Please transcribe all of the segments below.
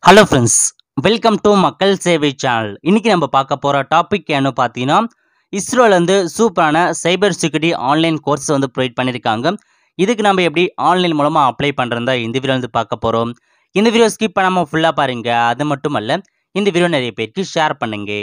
hello friends welcome to மக்கள் சேவை channel இன்னைக்கு நம்ம பார்க்க போகிற டாபிக் என்ன பார்த்தீங்கன்னா இஸ்ரோலேருந்து சூப்பரான சைபர் செக்யூரிட்டி ஆன்லைன் கோர்ஸ் வந்து ப்ரொவைட் பண்ணியிருக்காங்க இதுக்கு நம்ம எப்படி ஆன்லைன் மூலமாக அப்ளை பண்ணுறதா இந்த வீடியோ வந்து பார்க்க போகிறோம் இந்த வீடியோ ஸ்கிப் பண்ணாமல் ஃபுல்லாக பாருங்க அது மட்டும் அல்ல இந்த வீடியோ நிறைய பேருக்கு ஷேர் பண்ணுங்க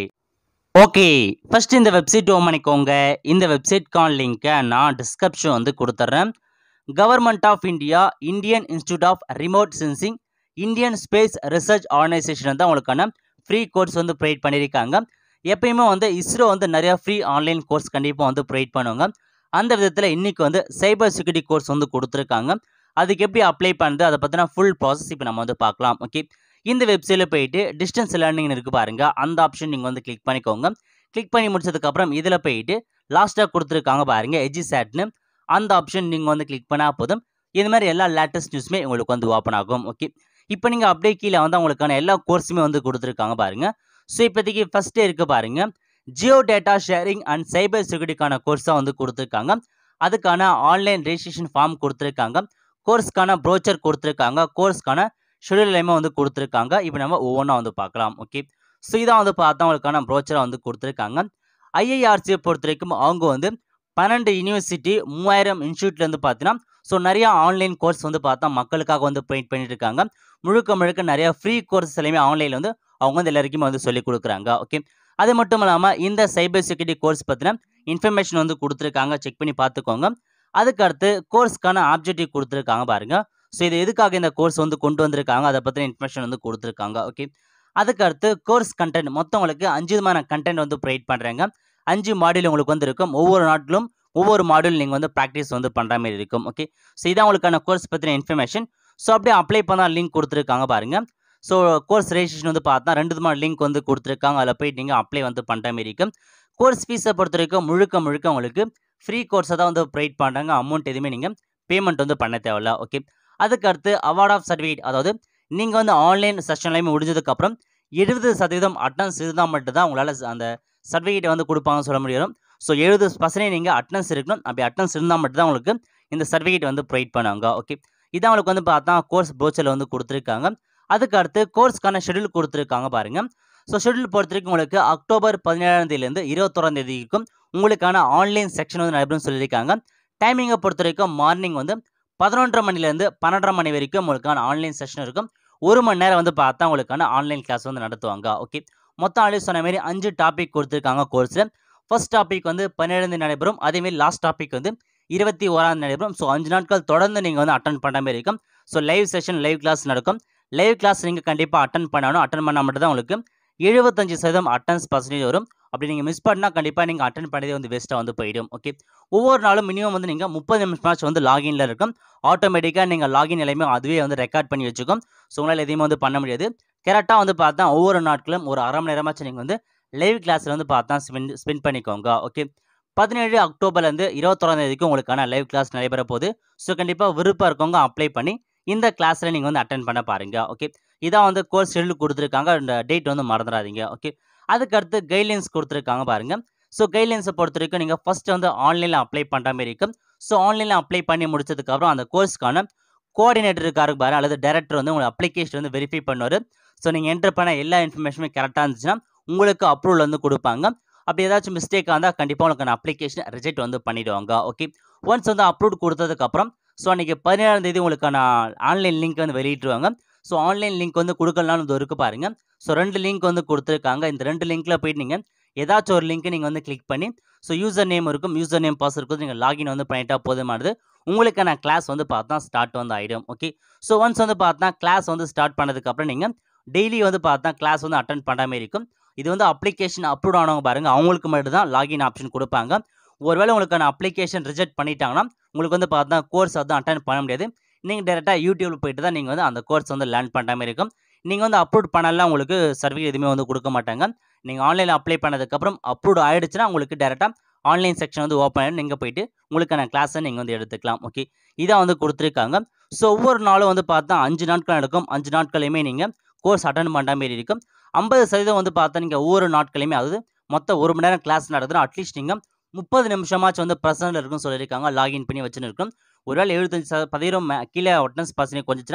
ஓகே ஃபர்ஸ்ட் இந்த வெப்சைட் ஓம் பண்ணிக்கோங்க இந்த வெப்சைட்கான லிங்க்கை நான் டிஸ்கிரிப்ஷன் வந்து கொடுத்துட்றேன் government of India Indian institute of remote sensing Indian space research organisation தான் உங்களுக்கான ஃப்ரீ கோர்ஸ் வந்து ப்ரொவைட் பண்ணியிருக்காங்க எப்பயுமே வந்து இஸ்ரோ வந்து நிறையா ஃப்ரீ ஆன்லைன் கோர்ஸ் கண்டிப்பாக வந்து ப்ரொவைட் பண்ணுவாங்க அந்த விதத்தில் இன்றைக்கி வந்து சைபர் செக்யூரிட்டி கோர்ஸ் வந்து கொடுத்துருக்காங்க அதுக்கு எப்படி அப்ளை பண்ணுறது அதை பற்றின ஃபுல் ப்ராசஸ் இப்போ நம்ம வந்து பார்க்கலாம் ஓகே இந்த வெப்சைட்டில் போயிட்டு டிஸ்டன்ஸ் லேர்னிங் இருக்குது பாருங்கள் அந்த ஆப்ஷன் நீங்கள் வந்து கிளிக் பண்ணிக்கோங்க கிளிக் பண்ணி முடிச்சதுக்கப்புறம் இதில் போயிட்டு லாஸ்ட்டாக கொடுத்துருக்காங்க பாருங்கள் எஜிசேட்னு அந்த ஆப்ஷன் நீங்கள் வந்து கிளிக் பண்ணால் போதும் இது மாதிரி எல்லா லேட்டஸ்ட் நியூஸுமே உங்களுக்கு வந்து ஓப்பன் ஆகும் ஓகே இப்போ நீங்கள் அப்படியே கீழே வந்து அவங்களுக்கான எல்லா கோர்ஸுமே வந்து கொடுத்துருக்காங்க பாருங்க ஸோ இப்போதைக்கு ஃபஸ்ட்டே இருக்க பாருங்க geo data sharing and cyber செக்யூரிட்டிக்கான கோர்ஸாக வந்து கொடுத்துருக்காங்க அதுக்கான ஆன்லைன் ரெஜிஸ்ட்ரேஷன் ஃபார்ம் கொடுத்துருக்காங்க கோர்ஸ்க்கான ப்ரோச்சர் கொடுத்துருக்காங்க கோர்ஸ்க்கான ஷெடியூல் எல்லாமே வந்து கொடுத்துருக்காங்க இப்போ நம்ம ஒவ்வொன்றா வந்து பார்க்கலாம் ஓகே ஸோ இதான் வந்து பார்த்தா அவங்களுக்கான ப்ரோச்சரை வந்து கொடுத்துருக்காங்க ஐஐஆர்சியை பொறுத்த வரைக்கும் அவங்க வந்து பன்னெண்டு யூனிவர்சிட்டி மூவாயிரம் இன்ஸ்டியூட்லேருந்து பார்த்தீங்கன்னா ஸோ நிறையா ஆன்லைன் கோர்ஸ் வந்து பார்த்தா மக்களுக்காக வந்து ப்ரொவைட் பண்ணிட்டு இருக்காங்க முழுக்க முழுக்க நிறையா ஃப்ரீ கோர்ஸ் எல்லாமே ஆன்லைனில் வந்து அவங்க வந்து எல்லாருக்குமே வந்து சொல்லி கொடுக்குறாங்க ஓகே அது மட்டும் இல்லாமல் இந்த சைபர் செக்யூரிட்டி கோர்ஸ் பற்றின இன்ஃபர்மேஷன் வந்து கொடுத்துருக்காங்க செக் பண்ணி பார்த்துக்கோங்க அதுக்கு அடுத்து கோர்ஸ்க்கான ஆப்ஜெக்டிவ் கொடுத்துருக்காங்க பாருங்க ஸோ இது எதுக்காக இந்த கோர்ஸ் வந்து கொண்டு வந்திருக்காங்க அதை பற்றின இன்ஃபர்மேஷன் வந்து கொடுத்துருக்காங்க ஓகே அதுக்கு அடுத்து கோர்ஸ் கண்டென்ட் மொத்தம் உங்களுக்கு அஞ்சு விதமான கண்டென்ட் வந்து ப்ரொவைட் பண்ணுறாங்க அஞ்சு மாடியூல் உங்களுக்கு வந்து இருக்கும் ஒவ்வொரு நாட்டிலும் ஒவ்வொரு மாடியூல் நீங்கள் வந்து ப்ராக்டிஸ் வந்து பண்ணுற மாதிரி இருக்கும் ஓகே ஸோ இதான் உங்களுக்கான கோர்ஸ் பற்றின இன்ஃபர்மேஷன் ஸோ அப்படியே அப்ளை பண்ணால் லிங்க் கொடுத்துருக்காங்க பாருங்கள் ஸோ கோர்ஸ் ரெஜிஸ்ட்ரேஷன் வந்து பார்த்தா ரெண்டு விதமான லிங்க் வந்து கொடுத்துருக்காங்க அதில் போயிட்டு நீங்கள் அப்ளை வந்து பண்ணுற மாதிரி இருக்கும் கோர்ஸ் ஃபீஸை பொறுத்த வரைக்கும் முழுக்க முழுக்க உங்களுக்கு ஃப்ரீ கோர்ஸை தான் வந்து ப்ரொவைட் பண்ணுறாங்க அமௌண்ட் எதுவுமே நீங்கள் பேமெண்ட் வந்து பண்ண தேவையில்ல ஓகே அதுக்கு அடுத்து அவார்ட் ஆஃப் சர்டிஃபிகேட் அதாவது நீங்கள் வந்து ஆன்லைன் செஷன்லையுமே முடிஞ்சதுக்கப்புறம் எழுபது சதவீதம் அட்டன்ஸ் இருந்தால் மட்டும்தான் உங்களால் அந்த சர்டிஃபிகேட்டை வந்து கொடுப்பாங்கன்னு சொல்ல முடியும் ஸோ எழுபது பர்சன்டேஜ் நீங்கள் அட்டன்ஸ் இருக்கணும் அப்படி அட்டன்ஸ் இருந்தால் மட்டும்தான் உங்களுக்கு இந்த சர்டிஃபிகேட் வந்து ப்ரொவைட் பண்ணுவாங்க ஓகே இதான் உங்களுக்கு வந்து பார்த்தா கோர்ஸ் ப்ரோச்சரில் வந்து கொடுத்துருக்காங்க அதுக்கு அடுத்து கோர்ஸ்க்கான ஷெடியூல் கொடுத்துருக்காங்க பாருங்கள் ஸோ ஷெடியூல் பொறுத்த வரைக்கும் உங்களுக்கு அக்டோபர் பதினேழாம் தேதியிலேருந்து இருபத்தோராம் தேதி வரைக்கும் உங்களுக்கான ஆன்லைன் செக்ஷன் வந்து நடைபெறும் சொல்லியிருக்காங்க டைமிங்கை பொறுத்த வரைக்கும் மார்னிங் வந்து பதினொன்றரை மணிலேருந்து பன்னெண்டரை மணி வரைக்கும் உங்களுக்கான ஆன்லைன் செஷன் இருக்கும் ஒரு மணி நேரம் வந்து பார்த்தா உங்களுக்கான ஆன்லைன் கிளாஸ் வந்து நடத்துவாங்க ஓகே மொத்தம் ஆல்ரெடி சொன்ன மாதிரி அஞ்சு டாபிக் கொடுத்துருக்காங்க கோர்ஸில் ஃபர்ஸ்ட் டாபிக் வந்து பன்னிரெண்டு நடைபெறும் அதேமாரி லாஸ்ட் டாபிக் வந்து இருபத்தி ஓராம் நடைபெறும் ஸோ அஞ்சு நாட்கள் தொடர்ந்து நீங்கள் வந்து அட்டன் பண்ணுற மாதிரி இருக்கும் so live session live class நடக்கும் லைவ் கிளாஸ் நீங்கள் கண்டிப்பாக அட்டன் பண்ணணும் அட்டன் பண்ணால் மட்டும் தான் உங்களுக்கு எழுபத்தஞ்சு சதவீதம் அட்டன்ஸ் பர்சன்டேஜ் வரும் அப்படி நீங்கள் மிஸ் பண்ணால் கண்டிப்பாக நீங்கள் அட்டன் பண்ணதே வந்து வேஸ்ட்டாக வந்து போயிடும் ஓகே ஒவ்வொரு நாளும் மினிமம் வந்து நீங்கள் முப்பது நிமிஷமாச்சும் வந்து லாகின்ல இருக்கும் ஆட்டோமேட்டிக்காக நீங்கள் லாகின் எல்லாமே அதுவே வந்து ரெக்கார்ட் பண்ணி வச்சுக்கும் ஸோ உங்களால் எதையுமே வந்து பண்ண முடியாது கரெக்டாக வந்து பார்த்தா ஒவ்வொரு நாட்களும் ஒரு அரை மணி நேரமாச்சும் நீங்கள் வந்து லைவ் கிளாஸில் வந்து பார்த்தா ஸ்பெண்ட் ஸ்பெண்ட் பண்ணிக்கோங்க ஓகே பதினேழு அக்டோபர்லேருந்து இருபத்தொராம் தேதிக்கு உங்களுக்கான லைவ் கிளாஸ் நடைபெற போகுது ஸோ கண்டிப்பாக விருப்பம் இருக்கவங்க அப்ளை பண்ணி இந்த கிளாஸில் நீங்கள் வந்து அட்டன் பண்ண பாருங்க ஓகே இதான் வந்து கோர்ஸ் ஷெடியூல் கொடுத்துருக்காங்க இந்த டேட் வந்து மறந்துடாதீங்க ஓகே அதுக்கு அடுத்து கைட்லைன்ஸ் கொடுத்துருக்காங்க பாருங்க ஸோ கைட்லைன்ஸை பொறுத்த வரைக்கும் நீங்கள் ஃபஸ்ட்டு வந்து ஆன்லைனில் அப்ளை பண்ணுற மாதிரி இருக்கும் ஸோ ஆன்லைனில் அப்ளை பண்ணி முடிச்சதுக்கப்புறம் அந்த கோர்ஸ்க்கான கோஆர்டினேட்டர் இருக்காரு பாரு அல்லது டேரக்டர் வந்து உங்கள் அப்ளிகேஷன் வந்து வெரிஃபை பண்ணுவார் ஸோ நீங்கள் என்டர் பண்ண எல்லா இன்ஃபர்மேஷனுமே கரெக்டாக இருந்துச்சுன்னா உங்களுக்கு அப்ரூவல் வந்து கொடுப்பாங்க அப்படி ஏதாச்சும் மிஸ்டேக்காக இருந்தால் கண்டிப்பாக உங்களுக்கு அப்ளிகேஷன் ரிஜெக்ட் வந்து பண்ணிவிடுவாங்க ஓகே ஒன்ஸ் வந்து அப்ரூவ் கொடுத்ததுக்கப்புறம் ஸோ அன்றைக்கி பதினேழாம் தேதி உங்களுக்கான ஆன்லைன் லிங்க் வந்து வெளியிட்டுருவாங்க ஸோ ஆன்லைன் லிங்க் வந்து கொடுக்கலான்னு இது இருக்குது பாருங்கள் ஸோ ரெண்டு லிங்க் வந்து கொடுத்துருக்காங்க இந்த ரெண்டு லிங்க்கில் போயிட்டு நீங்கள் ஏதாச்சும் ஒரு லிங்க் நீங்கள் வந்து கிளிக் பண்ணி ஸோ யூசர் நேம் இருக்கும் யூசர் நேம் பாஸ் இருக்கும் நீங்கள் லாகின் வந்து பண்ணிட்டா போதுமானது உங்களுக்கான கிளாஸ் வந்து பார்த்தா ஸ்டார்ட் வந்து ஆகிடும் ஓகே ஸோ ஒன்ஸ் வந்து பார்த்தா கிளாஸ் வந்து ஸ்டார்ட் பண்ணதுக்கப்புறம் நீங்கள் டெய்லி வந்து பார்த்தா கிளாஸ் வந்து அட்டன் பண்ணுற மாதிரி இருக்கும் இது வந்து அப்ளிகேஷன் அப்ரூவ் ஆனவங்க பாருங்கள் அவங்களுக்கு மட்டும் தான் லாகின் ஆப்ஷன் கொடுப்பாங்க ஒருவேளை உங்களுக்கான அப்ளிகேஷன் ரிஜெக்ட் பண்ணிட்டாங்கன்னா உங்களுக்கு வந்து பார்த்தா கோர்ஸ் வந்து அட்டன் பண்ண முடியாது நீங்கள் டேரெக்டாக யூடியூப்பில் போயிட்டு தான் நீங்கள் வந்து அந்த கோர்ஸ் வந்து லேர்ன் பண்ணுற மாதிரி இருக்கும் நீங்கள் வந்து அப்ரூவ் பண்ணலாம் உங்களுக்கு சர்டிஃபிகேட் எதுவுமே வந்து கொடுக்க மாட்டாங்க நீங்கள் ஆன்லைனில் அப்ளை பண்ணதுக்கப்புறம் அப்ரூவ் ஆகிடுச்சுன்னா உங்களுக்கு டேரெக்டாக ஆன்லைன் செக்ஷன் வந்து ஓப்பன் ஆகி நீங்கள் போயிட்டு உங்களுக்கான கிளாஸை நீங்கள் வந்து எடுத்துக்கலாம் ஓகே இதான் வந்து கொடுத்துருக்காங்க ஸோ ஒவ்வொரு நாளும் வந்து பார்த்தா அஞ்சு நாட்கள் நடக்கும் அஞ்சு நாட்களையுமே நீங்கள் கோர்ஸ் அட்டன் பண்ணுற மாதிரி இருக்கும் ஐம்பது சதவீதம் வந்து பார்த்தா நீங்கள் ஒவ்வொரு நாட்களையுமே அதாவது மொத்தம் ஒரு மணி நேரம் கிளாஸ் நடக்குதுன்னா அட்லீஸ்ட் நீங்கள் முப்பது நிமிஷமாச்சும் வந்து பர்சனல் இருக்குன்னு சொல்லியிருக்காங்க லாகின் பண்ணி வச்சுன்னு இருக்கும் ஒருவேளை எழுபத்தஞ்சு சத பதினம் கீழே அட்டன்ஸ் பர்சன்டேஜ் கொஞ்சிச்சுன்னா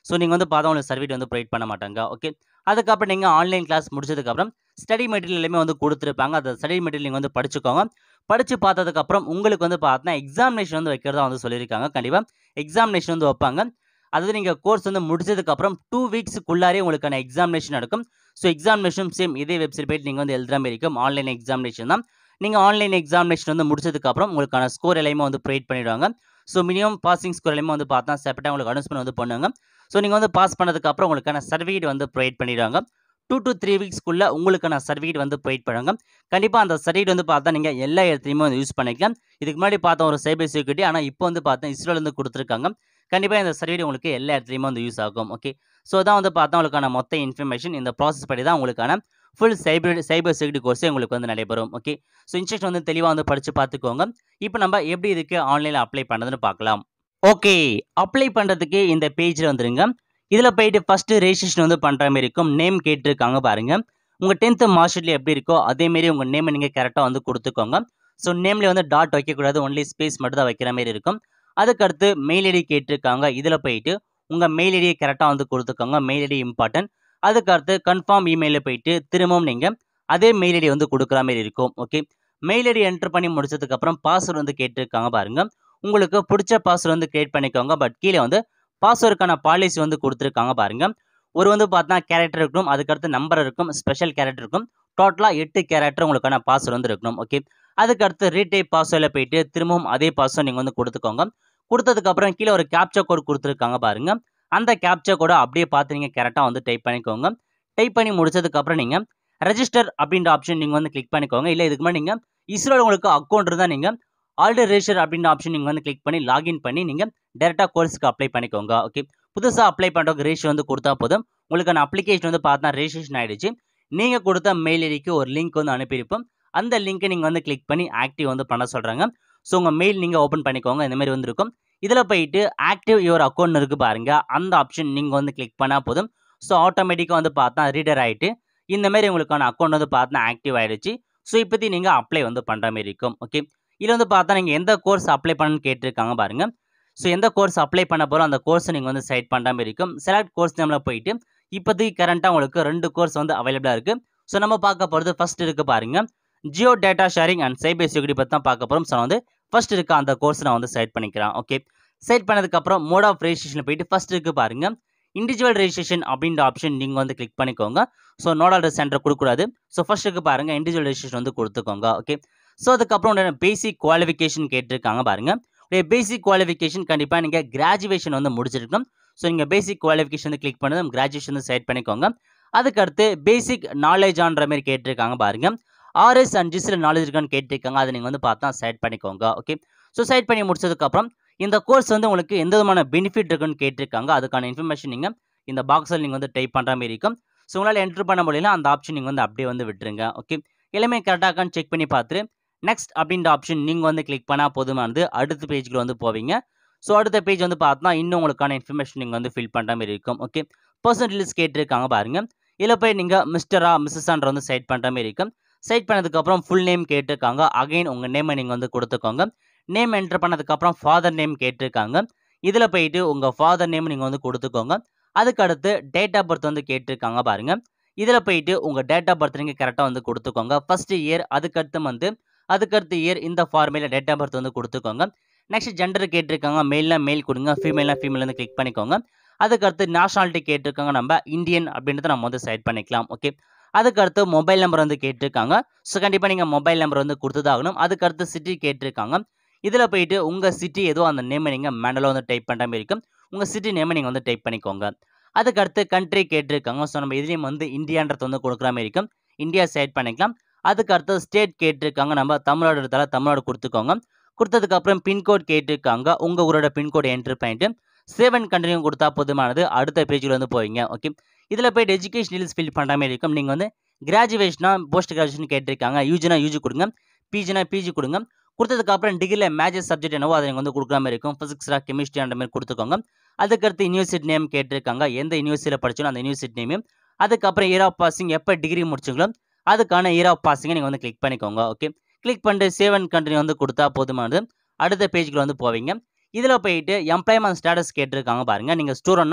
ஸோ நீங்கள் வந்து பார்த்தா உங்களுக்கு சர்டிஃபிகேட் வந்து ப்ரொவைட் பண்ண மாட்டாங்க ஓகே அதுக்கப்புறம் நீங்கள் ஆன்லைன் கிளாஸ் முடிச்சதுக்கப்புறம் ஸ்டடி மெட்டீரியல் எல்லாமே வந்து கொடுத்துருப்பாங்க அந்த ஸ்டடி மெட்டீரியல் நீங்கள் வந்து படிச்சுக்கோங்க படித்து பார்த்ததுக்கப்புறம் உங்களுக்கு வந்து பார்த்தீங்கன்னா எக்ஸாமினேஷன் வந்து வைக்கிறதா வந்து சொல்லியிருக்காங்க கண்டிப்பாக எக்ஸாமினேஷன் வந்து வைப்பாங்க அதாவது நீங்கள் கோர்ஸ் வந்து முடிச்சதுக்கப்புறம் டூ வீக்ஸுக்குள்ளாரே உங்களுக்கான எக்ஸாமினேஷன் நடக்கும் ஸோ எக்ஸாமினேஷன் சேம் இதே வெப்சைட் போயிட்டு நீங்கள் வந்து எழுதுற மாதிரி இருக்கும் ஆன்லைன் எக்ஸாமினேஷன் தான் நீங்கள் ஆன்லைன் எக்ஸாமினேஷன் வந்து முடிச்சதுக்கப்புறம் உங்களுக்கான ஸ்கோர் எல்லாமே வந்து ப்ரொவைட் பண்ணிடுவாங்க ஸோ மினிமம் பாசிங் ஸ்கோர் எல்லாமே வந்து பார்த்தா செப்பரேட்டாக உங்களுக்கு அனௌன்ஸ்மெண்ட் வந்து பண்ணுவாங்க ஸோ நீங்கள் வந்து பாஸ் பண்ணதுக்கப்புறம் உங்களுக்கான சர்டிஃபிகேட் வந்து ப்ரொவைட் பண்ணிடுவாங்க டூ டு த்ரீ வீக்ஸ்க்குள்ளே உங்களுக்கான சர்டிஃபிகேட் வந்து ப்ரொவைட் பண்ணுவாங்க கண்டிப்பாக அந்த சர்டிஃபிகேட் வந்து பார்த்தா நீங்கள் எல்லா இடத்துலையுமே வந்து யூஸ் பண்ணிக்கலாம் இதுக்கு முன்னாடி பார்த்தோம் ஒரு சைபர் செக்யூரிட்டி ஆனால் இப்போ வந்து பார்த்தா இஸ்ரோலேருந்து கொடுத்துருக்காங்க கண்டிப்பாக இந்த சர்டிஃபிகேட் உங்களுக்கு எல்லா இடத்துலையுமே வந்து யூஸ் ஆகும் ஓகே ஸோ தான் வந்து பார்த்தா உங்களுக்கான மொத்த இன்ஃபர்மேஷன் இந்த ப்ராசஸ் படி தான் உங்களுக்கான ஃபுல் சைபர் சைபர் செக்யூரிட்டி கோர்ஸே உங்களுக்கு வந்து நடைபெறும் ஓகே ஸோ இன்ஸ்ட்ரக்ஷன் வந்து தெளிவாக வந்து படித்து பார்த்துக்கோங்க இப்போ நம்ம எப்படி இதுக்கு ஆன்லைனில் அப்ளை பண்ணுறதுன்னு பார்க்கலாம் ஓகே அப்ளை பண்ணுறதுக்கு இந்த பேஜில் வந்துருங்க இதில் போயிட்டு ஃபஸ்ட்டு ரெஜிஸ்ட்ரேஷன் வந்து பண்ணுற மாதிரி இருக்கும் நேம் கேட்டிருக்காங்க பாருங்கள் உங்கள் டென்த்து மார்க் ஷீட்டில் எப்படி இருக்கோ அதேமாரி உங்கள் நேமை நீங்கள் கரெக்டாக வந்து கொடுத்துக்கோங்க ஸோ நேமில் வந்து டாட் வைக்கக்கூடாது ஒன்லி ஸ்பேஸ் மட்டும் தான் வைக்கிற மாதிரி இருக்கும் அதுக்கடுத்து மெயில் ஐடி கேட்டிருக்காங்க இதில் போயிட்டு உங்கள் மெயில் ஐடியை கரெக்டாக வந்து கொடுத்துக்கோங்க மெயில் ஐடி இம்பார்ட்டன்ட் அதுக்கடுத்து கன்ஃபார்ம் இமெயிலில் போயிட்டு திரும்பவும் நீங்கள் அதே மெயில் ஐடி வந்து கொடுக்குற மாதிரி இருக்கும் ஓகே மெயில் ஐடி என்டர் பண்ணி முடிச்சதுக்கப்புறம் பாஸ்வேர்டு வந்து கேட்டிருக்காங்க பாருங்க உங்களுக்கு பிடிச்ச பாஸ்வேர்டு வந்து கிரியேட் பண்ணிக்கோங்க பட் கீழே வந்து பாஸ்வேர்டுக்கான பாலிசி வந்து கொடுத்துருக்காங்க பாருங்க ஒரு வந்து பார்த்தா கேரக்டர் இருக்கணும் அதுக்கடுத்து நம்பர் இருக்கும் ஸ்பெஷல் கேரக்டர் இருக்கும் டோட்டலாக எட்டு கேரக்டர் உங்களுக்கான பாஸ்வேர்டு வந்து இருக்கணும் ஓகே அதுக்கடுத்து ரீடைப் பாஸ்வேர்டில் போயிட்டு திரும்பவும் அதே பாஸ்வேர்டு நீங்கள் வந்து கொடுத்துக்கோங்க கொடுத்ததுக்கப்புறம் கீழே ஒரு கேப்சா கோட் கொடுத்துருக்காங்க பாருங்க அந்த கேப்சா கோடை அப்படியே பார்த்து நீங்கள் கரெக்டாக வந்து டைப் பண்ணிக்கோங்க டைப் பண்ணி முடிச்சதுக்கப்புறம் நீங்கள் ரெஜிஸ்டர் அப்படின்ற ஆப்ஷன் நீங்கள் வந்து கிளிக் பண்ணிக்கோங்க இல்லை இதுக்கு முன்னாடி நீங்கள் இஸ்ரோவில் உங்களுக்கு அக்கௌண்ட் இருந்தால் நீங்கள் ஆல்ரெடி ரெஜிஸ்டர் அப்படின்ற ஆப்ஷன் நீங்கள் வந்து கிளிக் பண்ணி லாகின் பண்ணி நீங்கள் டேரெக்டாக கோர்ஸுக்கு அப்ளை பண்ணிக்கோங்க ஓகே புதுசாக அப்ளை பண்ணுறதுக்கு ரெஜிஸ்டர் வந்து கொடுத்தா போதும் உங்களுக்கான அப்ளிகேஷன் வந்து பார்த்தா ரெஜிஸ்ட்ரேஷன் ஆகிடுச்சு நீங்கள் கொடுத்த மெயில் ஐடிக்கு ஒரு லிங்க் வந்து அனுப்பியிருப்போம் அந்த லிங்க்கை நீங்கள் வந்து கிளிக் பண்ணி ஆக்டிவ் வந்து பண்ண சொல்கிறாங்க ஸோ உங்கள் மெயில் நீங்கள் ஓப்பன் பண்ணிக்கோங்க இந்த மாதிரி வந்து இருக்கும் இதில் போயிட்டு ஆக்டிவ் யுவர் அக்கௌண்ட் இருக்குது பாருங்க அந்த ஆப்ஷன் நீங்கள் வந்து கிளிக் பண்ணால் போதும் ஸோ ஆட்டோமேட்டிக்காக வந்து பார்த்தா ரீடர் ஆகிட்டு இந்த மாதிரி உங்களுக்கான அக்கௌண்ட் வந்து பார்த்தா ஆக்டிவ் ஆகிடுச்சு ஸோ இப்போதி நீங்கள் அப்ளை வந்து பண்ணுற மாதிரி இருக்கும் ஓகே இதில் வந்து பார்த்தா நீங்கள் எந்த கோர்ஸ் அப்ளை பண்ணணும்னு கேட்டிருக்காங்க பாருங்க ஸோ எந்த கோர்ஸ் அப்ளை பண்ண போகிறோம் அந்த கோர்ஸை நீங்கள் வந்து செலக்ட் பண்ணுற மாதிரி இருக்கும் செலக்ட் கோர்ஸ் நேமில் போயிட்டு இப்போதைக்கு கரண்ட்டாக உங்களுக்கு ரெண்டு கோர்ஸ் வந்து அவைலபிளாக இருக்குது ஸோ நம்ம பார்க்க போகிறது ஃபர்ஸ்ட் இருக்குது பாருங்க geo data sharing and cyber security பற்றி தான் பார்க்க போகிறோம் ஸோ வந்து ஃபர்ஸ்ட் இருக்க அந்த கோர்ஸ் நான் வந்து செலக்ட் பண்ணிக்கிறேன் ஓகே செலக்ட் பண்ணதுக்கப்புறம் மோட் ஆஃப் ரெஜிஸ்ட்ரேஷன் போயிட்டு ஃபர்ஸ்ட் இருக்கு பாருங்க இண்டிவிஜுவல் ரெஜிஸ்ட்ரேஷன் அப்படின்ற ஆப்ஷன் நீங்கள் வந்து கிளிக் பண்ணிக்கோங்க ஸோ நோடால் சென்டர் கொடுக்கூடாது ஸோ ஃபர்ஸ்ட் இருக்கு பாருங்க இண்டிவிஜுவல் ரெஜிஸ்ட்ரேஷன் வந்து கொடுத்துக்கோங்க ஓகே ஸோ அதுக்கப்புறம் பேசிக் குவாலிஃபிகேஷன் கேட்டிருக்காங்க பாருங்க உடைய பேசிக் குவாலிஃபிகேஷன் கண்டிப்பாக நீங்கள் கிராஜுவேஷன் வந்து முடிச்சிருக்கணும் ஸோ நீங்கள் பேசிக் குவாலிஃபிகேஷன் வந்து கிளிக் பண்ணது கிராஜுவேஷன் வந்து செலக்ட் பண்ணிக்கோங்க அதுக்கடுத்து பேசிக் நாலேஜ் ஆன்ற மாதிரி கேட்டிருக்காங்க பாருங்க ஆர்எஸ் அண்ட் ஜிஸில் நாலேஜ் இருக்கான்னு கேட்டிருக்காங்க அதை நீங்கள் வந்து பார்த்தா செலக்ட் பண்ணிக்கோங்க ஓகே ஸோ செலக்ட் பண்ணி முடிச்சதுக்கப்புறம் இந்த கோர்ஸ் வந்து உங்களுக்கு எந்த விதமான பெனிஃபிட் இருக்குன்னு கேட்டிருக்காங்க அதுக்கான இன்ஃபர்மேஷன் நீங்கள் இந்த பாக்ஸில் நீங்கள் வந்து டைப் பண்ணுற மாதிரி இருக்கும் ஸோ உங்களால் என்ட்ரு பண்ண முடியல அந்த ஆப்ஷன் நீங்கள் வந்து அப்படியே வந்து விட்டுருங்க ஓகே எல்லாமே கரெக்டாக இருக்கான்னு செக் பண்ணி பார்த்துட்டு நெக்ஸ்ட் அப்படின்ற ஆப்ஷன் நீங்கள் வந்து கிளிக் பண்ணால் போதுமானது அடுத்த பேஜுக்கு வந்து போவீங்க ஸோ அடுத்த பேஜ் வந்து பார்த்தா இன்னும் உங்களுக்கான இன்ஃபர்மேஷன் நீங்கள் வந்து ஃபில் பண்ணுற மாதிரி இருக்கும் ஓகே பர்சன் டீல்ஸ் கேட்டிருக்காங்க பாருங்க இதில் போய் நீங்கள் மிஸ்டரா மிஸ்ஸஸ்ன்ற வந்து செட் பண்ணுற மாதிரி இருக்கும் செட் பண்ணதுக்கப்புறம் ஃபுல் நேம் கேட்டிருக்காங்க அகைன் உங்கள் நேமை நீங்கள் வந்து கொடுத்துக்கோங்க நேம் என்டர் பண்ணதுக்கப்புறம் ஃபாதர் நேம் கேட்டிருக்காங்க இதில் போயிட்டு உங்கள் ஃபாதர் நேம் நீங்கள் வந்து கொடுத்துக்கோங்க அதுக்கடுத்து டேட் ஆஃப் பர்த் வந்து கேட்டிருக்காங்க பாருங்க இதில் போயிட்டு உங்கள் டேட் ஆஃப் பர்த் நீங்கள் கரெக்டாக வந்து கொடுத்துக்கோங்க ஃபர்ஸ்ட் இயர் அதுக்கடுத்து வந்து அதுக்கடுத்து இயர் இந்த ஃபார்மேல டேட் ஆஃப் பர்த் வந்து கொடுத்துக்கோங்க நெக்ஸ்ட் ஜெண்டர் கேட்டிருக்காங்க மெயில்னா மெயில் கொடுங்க ஃபீமேல்னா ஃபீமேல் வந்து கிளிக் பண்ணிக்கோங்க அதுக்கடுத்து நேஷனாலிட்டி கேட்டிருக்காங்க நம்ம இந்தியன் அப்படின்றத நம்ம வந்து செலக்ட் பண்ணிக்கலாம் ஓகே அதுக்கடுத்து மொபைல் நம்பர் வந்து கேட்டிருக்காங்க ஸோ கண்டிப்பாக நீங்கள் மொபைல் நம்பர் வந்து கொடுத்துதாகணும் அதுக்கடுத்து சிட்டி கேட்டிருக்காங்க இதில் போயிட்டு உங்கள் சிட்டி ஏதோ அந்த நேமை நீங்கள் மேனுவலாக வந்து டைப் பண்ணுற மாதிரி இருக்கும் உங்கள் சிட்டி நேமை நீங்கள் வந்து டைப் பண்ணிக்கோங்க அதுக்கடுத்து கண்ட்ரி கேட்டிருக்காங்க ஸோ நம்ம இதுலேயும் வந்து இந்தியான்றது வந்து கொடுக்குற மாதிரி இருக்கும் இந்தியா செலக்ட் பண்ணிக்கலாம் அதுக்கு அடுத்து ஸ்டேட் கேட்டிருக்காங்க நம்ம தமிழ்நாடு எடுத்தால தமிழ்நாடு கொடுத்துக்கோங்க கொடுத்ததுக்கப்புறம் பின்கோட் கேட்டிருக்காங்க உங்கள் ஊரோட பின்கோட் என்ட்ரு பண்ணிட்டு சேவன் கண்டினியூ கொடுத்தா போதுமானது அடுத்த பேஜில் வந்து போவீங்க ஓகே இதில் போயிட்டு எஜுகேஷன் டீல்ஸ் ஃபில் பண்ணுற மாதிரி இருக்கும் நீங்கள் வந்து கிராஜுவேஷனா போஸ்ட் கிராஜுவேஷன் கேட்டிருக்காங்க யூஜினா யூஜி கொடுங்க பிஜினா பிஜி கொடுங்க கொடுத்ததுக்கப்புறம் டிகிரியில் மேஜர் சப்ஜெக்ட் என்னவோ அதை நீங்கள் வந்து கொடுக்குற மாதிரி இருக்கும் ஃபிசிக்ஸா கெமிஸ்ட்ரி அந்த மாதிரி கொடுத்துக்கோங்க அதுக்கடுத்து யூனிவர்சிட்டி நேம் கேட்டிருக்காங்க எந்த யூனிவர்சிட்டியில் படிச்சாலும் அந்த யூனிவர்சிட்டி நேம் அதுக்கப்புறம் இயர் ஆஃப் பாசிங் எப்போ டிகிரி முடிச்சிங்களோ அதுக்கான இயர் ஆஃப் பாசிங்கை நீங்கள் வந்து கிளிக் பண்ணிக்கோங்க ஓகே கிளிக் பண்ணிட்டு சேவ் அண்ட் கண்டினியூ வந்து கொடுத்தா போதுமானது அடுத்த பேஜுக்கு வந்து போவீங்க இதில் போயிட்டு எம்ப்ளாய்மெண்ட் ஸ்டேட்டஸ் கேட்டிருக்காங்க பாருங்கள் நீங்கள் ஸ்டூடெண்ட்னா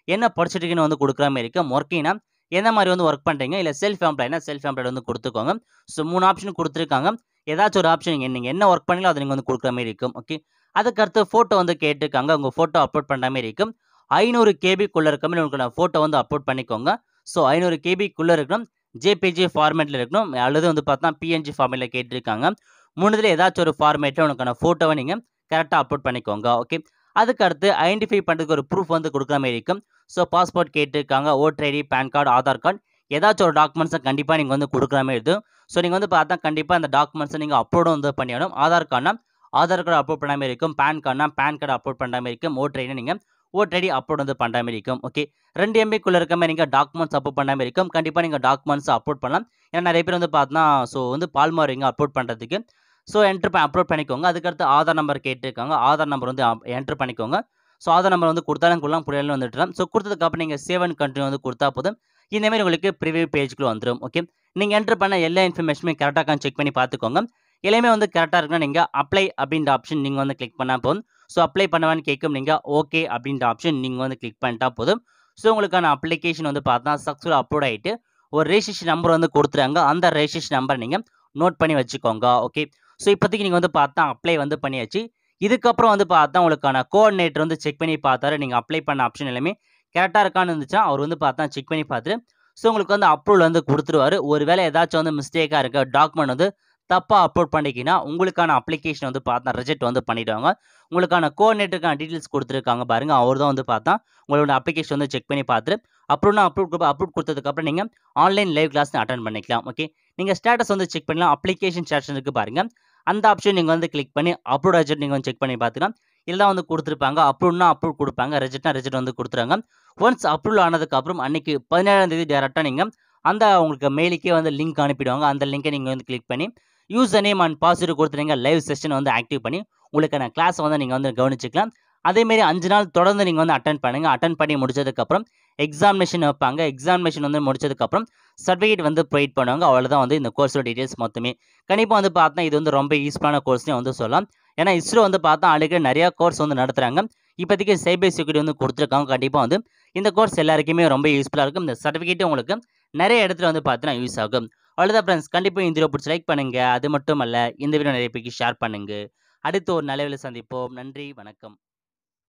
என்ன படிச்சிருக்கீங்கன்னு வந்து கொடுக்குற மாதிரி இருக்கும் ஒர்க்கிங்னா எந்த மாதிரி வந்து ஒர்க் பண்ணுறீங்க இல்லை செல்ஃப் எம்ப்ளாய்னா செல்ஃப் எம்ப்ளாய்டு வந்து கொடுத்துக்கோங்க ஸோ மூணு ஆப்ஷன் கொடுத்துருக்காங்க ஏதாச்சும் ஒரு ஆப்ஷன் நீங்கள் நீங்கள் என்ன ஒர்க் பண்ணீங்களோ அதை நீங்கள் வந்து கொடுக்குற மாதிரி இருக்கும் ஓகே அதுக்கடுத்து ஃபோட்டோ வந்து கேட்டிருக்காங்க உங்கள் ஃபோட்டோ அப்லோட் பண்ணுற மாதிரி இருக்கும் ஐநூறு கேபிக்குள்ளே இருக்க மாதிரி உங்களுக்கு ஃபோட்டோ வந்து அப்லோட் பண்ணிக்கோங்க ஸோ ஐநூறு கேபிக்குள்ளே இருக்கணும் ஜேபிஜி ஃபார்மேட்டில் இருக்கணும் அல்லது வந்து பார்த்தா பிஎன்ஜி ஃபார்மேட்டில் கேட்டிருக்காங்க மூணுதில் ஏதாச்சும் ஒரு ஃபார்மேட்டில் உனக்கான ஃபோட்டோவை நீங்கள் கரெக்டாக அப்லோட் பண்ணிக்கோங்க ஓகே அதுக்கு அடுத்து ஐடென்டிஃபை பண்ணுறதுக்கு ஒரு ப்ரூஃப் வந்து கொடுக்குற மாதிரி இருக்கும் ஸோ பாஸ்போர்ட் கேட்டிருக்காங்க voter ID PAN card Aadhaar card ஏதாச்சும் ஒரு டாக்குமெண்ட்ஸை கண்டிப்பாக நீங்கள் வந்து கொடுக்குற மாதிரி இருக்கும் ஸோ நீங்கள் வந்து பார்த்தா கண்டிப்பாக அந்த டாக்குமெண்ட்ஸை நீங்கள் அப்லோடும் வந்து பண்ணிடணும் ஆதார் கார்டுனா ஆதார் கார்டு அப்லோட் பண்ண மாதிரி இருக்கும் பேன் கார்டுனா பேன் கார்டு அப்லோட் பண்ணுற மாதிரி இருக்கும் ஓட்டர் ஐடி நீங்கள் ஓட்டர் ஐடி அப்லோட் வந்து பண்ணுற மாதிரி இருக்கும் ஓகே ரெண்டு எம்பிக்குள்ளே இருக்க மாதிரி நீங்கள் டாக்குமெண்ட்ஸ் அப்லோட் பண்ண மாதிரி இருக்கும் கண்டிப்பாக நீங்கள் டாக்குமெண்ட்ஸ் அப்லோட் பண்ணலாம் ஏன்னா நிறைய பேர் வந்து பார்த்தா ஸோ வந்து பால்மாரிங்க அப்லோட் பண்ணுறதுக்கு ஸோ என்ட்ரு அப்லோட் பண்ணிக்கோங்க அதுக்கடுத்து ஆதார் நம்பர் கேட்டிருக்காங்க ஆதார் நம்பர் வந்து என்ட்ரு பண்ணிக்கோங்க ஸோ ஆதார் நம்பர் வந்து கொடுத்தாலும் கொடுக்கலாம் புரியலாம் வந்துட்டுலாம் ஸோ கொடுத்ததுக்கப்புறம் நீங்கள் சேவ் அண்ட் கண்டினியூ வந்து கொடுத்தா போதும் இந்தமாரி உங்களுக்கு ப்ரிவியூ பேஜ்க்குள்ள வந்துடும் ஓகே நீங்கள் என்ட்ரு பண்ண எல்லா இன்ஃபர்மேஷனுமே கரெக்டாக செக் பண்ணி பார்த்துக்கோங்க எல்லாமே வந்து கரெக்டாக இருக்குன்னா நீங்கள் அப்ளை அப்படின்ற ஆப்ஷன் நீங்கள் வந்து கிளிக் பண்ணால் போதும் ஸோ அப்ளை பண்ணுவான்னு கேட்கும் நீங்கள் ஓகே அப்படின்ற ஆப்ஷன் நீங்கள் வந்து கிளிக் பண்ணிட்டா போதும் ஸோ உங்களுக்கான அப்ளிகேஷன் வந்து பார்த்தா சக்ஸஸ்ஃபுல்லாக அப்லோட் ஆகிட்டு ஒரு ரெஜிஸ்ட்ரேஷன் நம்பர் வந்து கொடுத்துறாங்க அந்த ரெஜிஸ்ட்ரேஷன் நம்பர் நீங்கள் நோட் பண்ணி வச்சுக்கோங்க ஓகே ஸோ இப்போதைக்கு நீங்கள் வந்து பார்த்தா அப்ளை வந்து பண்ணியாச்சு இதுக்கப்புறம் வந்து பார்த்தா உங்களுக்கான கோஆர்டினேட்டர் வந்து செக் பண்ணி பார்த்தாரு நீங்கள் அப்ளை பண்ண ஆப்ஷன் எல்லாமே கரெக்டாக இருக்கான்னு இருந்துச்சா அவர் வந்து பார்த்தா செக் பண்ணி பார்த்துட்டு ஸோ உங்களுக்கு வந்து அப்ரூவல் வந்து கொடுத்துருவாரு ஒருவேளை ஏதாச்சும் வந்து மிஸ்டேக்காக இருக்க டாக்குமெண்ட் வந்து தப்பாக அப்லோட் பண்ணிக்கினா உங்களுக்கான அப்ளிகேஷன் வந்து பார்த்தா ரிஜெக்ட் வந்து பண்ணிவிடுவாங்க உங்களுக்கான கோஆர்டினேட்டருக்கான டீட்டெயில்ஸ் கொடுத்துருக்காங்க பாருங்கள் அவர் தான் வந்து பார்த்தா உங்களோட அப்ளிகேஷன் வந்து செக் பண்ணி பார்த்துட்டு அப்புறம் அப்ரூவ் அப்ரூவ் கொடுத்ததுக்கப்புறம் நீங்கள் ஆன்லைன் லைவ் கிளாஸ் அட்டன் பண்ணிக்கலாம் ஓகே நீங்கள் ஸ்டேட்டஸ் வந்து செக் பண்ணலாம் அப்ளிகேஷன் ஸ்டேட்டஸ் இருக்குது பாருங்கள் அந்த ஆப்ஷன் நீங்கள் வந்து கிளிக் பண்ணி அப்ரூவ் ரிஜெக்ட் நீங்கள் வந்து செக் பண்ணி பார்த்துக்கலாம் இதெல்லாம் வந்து கொடுத்துருப்பாங்க அப்ரூவ்னா அப்ரூவ் கொடுப்பாங்க ரிஜெக்ட்னா ரிஜெக்ட் வந்து கொடுத்துருவாங்க ஒன்ஸ் அப்ரூவல் ஆனதுக்கப்புறம் அன்றைக்கி பதினேழாம் தேதி டேரெக்டாக நீங்கள் அந்த உங்களுக்கு மெயிலுக்கே வந்து லிங்க் அனுப்பிடுவாங்க அந்த லிங்கை நீங்கள் வந்து கிளிக் பண்ணி யூசர் நேம் அண்ட் பாஸ்வேர்டு கொடுத்துருங்க லைவ் செஷன் வந்து ஆக்டிவ் பண்ணி உங்களுக்கான கிளாஸை வந்து நீங்கள் வந்து கவனிச்சிக்கலாம் அதேமாரி அஞ்சு நாள் தொடர்ந்து நீங்கள் வந்து அட்டன் பண்ணுங்கள் அட்டன் பண்ணி முடிச்சதுக்கப்புறம் எக்ஸாமினேஷன் வைப்பாங்க எக்ஸாமினேஷன் வந்து முடிச்சதுக்கப்புறம் சர்டிஃபிகேட் வந்து ப்ரொவைட் பண்ணுவாங்க அவ்வளோதான் வந்து இந்த கோர்ஸோட டீட்டெயில்ஸ் மொத்தமே கண்டிப்பாக வந்து பார்த்தா இது வந்து ரொம்ப யூஸ்ஃபுல்லான கோர்ஸ்னே வந்து சொல்லலாம் ஏன்னா இஸ்ரோ வந்து பார்த்தா அடிக்கடி நிறையா கோர்ஸ் வந்து நடத்துகிறாங்க இப்போதைக்கு சைபர் செக்யூரிட்டி வந்து கொடுத்துருக்காங்க கண்டிப்பாக வந்து இந்த கோர்ஸ் எல்லாருக்குமே ரொம்ப யூஸ்ஃபுல்லாக இருக்கும் இந்த சர்டிஃபிகேட் உங்களுக்கு நிறைய இடத்துல வந்து பார்த்தீங்கன்னா யூஸ் ஆகும் அவ்வளோதான் ஃப்ரெண்ட்ஸ் கண்டிப்பாக இந்த வீடியோ பிடிச்சி லைக் பண்ணுங்கள் அது மட்டும் அல்ல இந்த வீடியோ நிறைய பேருக்கு ஷேர் பண்ணுங்கள் அடுத்து ஒரு நல்ல வேலை சந்திப்போம் நன்றி வணக்கம்